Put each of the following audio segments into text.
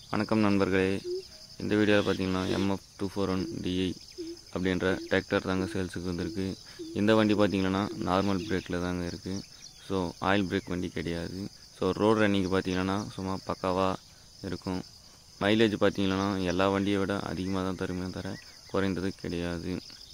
வணக்கம் நண்பர்களே இந்த வீடியோவில் பார்த்தீங்கன்னா MF two four one DI அப்படின்ற டிராக்டர் தாங்க சேல்ஸுக்கு வந்திருக்கு இந்த வண்டி பார்த்தீங்கன்னா நார்மல் பிரேக்கில் தாங்க இருக்குது ஸோ ஆயில் பிரேக் வண்டி கிடையாது ஸோ ரோட் ரன்னிங் பார்த்தீங்கன்னா சும்மா பக்காவாக இருக்கும் மைலேஜ் பார்த்தீங்கன்னா எல்லா வண்டியை விட அதிகமாக தான் தருமே தர குறைந்தது கிடையாது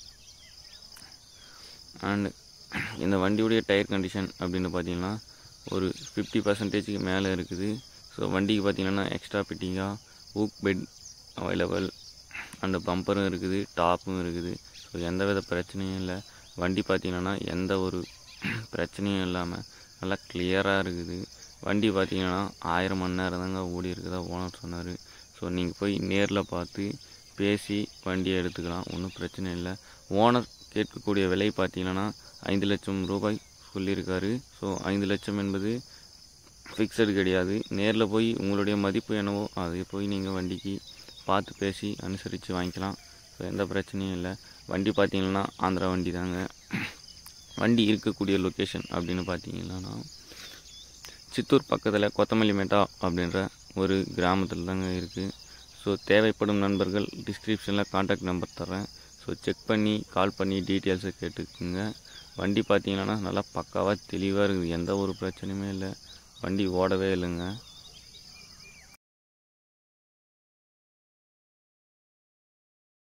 அண்ட் இந்த வண்டியுடைய டயர் கண்டிஷன் அப்படின்னு பார்த்தீங்கன்னா ஒரு ஃபிஃப்டி பர்சன்டேஜுக்கு மேலே இருக்குது ஸோ வண்டிக்கு பார்த்தீங்கன்னா எக்ஸ்ட்ரா ஃபிட்டிங்காக ஊக் பெட் அவைலபிள் அந்த பம்பரும் இருக்குது டாப்பும் இருக்குது ஸோ எந்த வித பிரச்சனையும் இல்லை வண்டி பார்த்தீங்கன்னா எந்த ஒரு பிரச்சனையும் இல்லாமல் நல்லா கிளியராக இருக்குது வண்டி பார்த்தீங்கன்னா ஆயிரம் மணி நேரம் தாங்க ஓடி இருக்குதா ஓனர் சொன்னார் ஸோ நீங்கள் போய் நேரில் பார்த்து பேசி வண்டியை எடுத்துக்கலாம் ஒன்றும் பிரச்சனை இல்லை ஓனர் கேட்கக்கூடிய விலை பார்த்தீங்கன்னா ஐந்து லட்சம் ரூபாய் சொல்லியிருக்காரு ஸோ ஐந்து லட்சம் என்பது ஃபிக்ஸடு கிடையாது நேரில் போய் உங்களுடைய மதிப்பு என்னவோ அதை போய் நீங்கள் வண்டிக்கு பார்த்து பேசி அனுசரித்து வாங்கிக்கலாம் ஸோ எந்த பிரச்சனையும் இல்லை வண்டி பார்த்தீங்கன்னா ஆந்திரா வண்டி தாங்க வண்டி இருக்கக்கூடிய லொக்கேஷன் அப்படின்னு பார்த்தீங்கன்னா சித்தூர் பக்கத்தில் கொத்தமல்லிமேட்டா அப்படின்ற ஒரு கிராமத்தில் தாங்க இருக்குது ஸோ தேவைப்படும் நண்பர்கள் டிஸ்கிரிப்ஷனில் காண்டாக்ட் நம்பர் தரேன் ஸோ செக் பண்ணி கால் பண்ணி டீட்டெயில்ஸை கேட்டுக்குங்க வண்டி பார்த்தீங்கன்னா நல்லா பக்காவாக தெளிவாக இருக்குது எந்த ஒரு பிரச்சனையுமே இல்லை வண்டி ஓடவே இல்லைங்க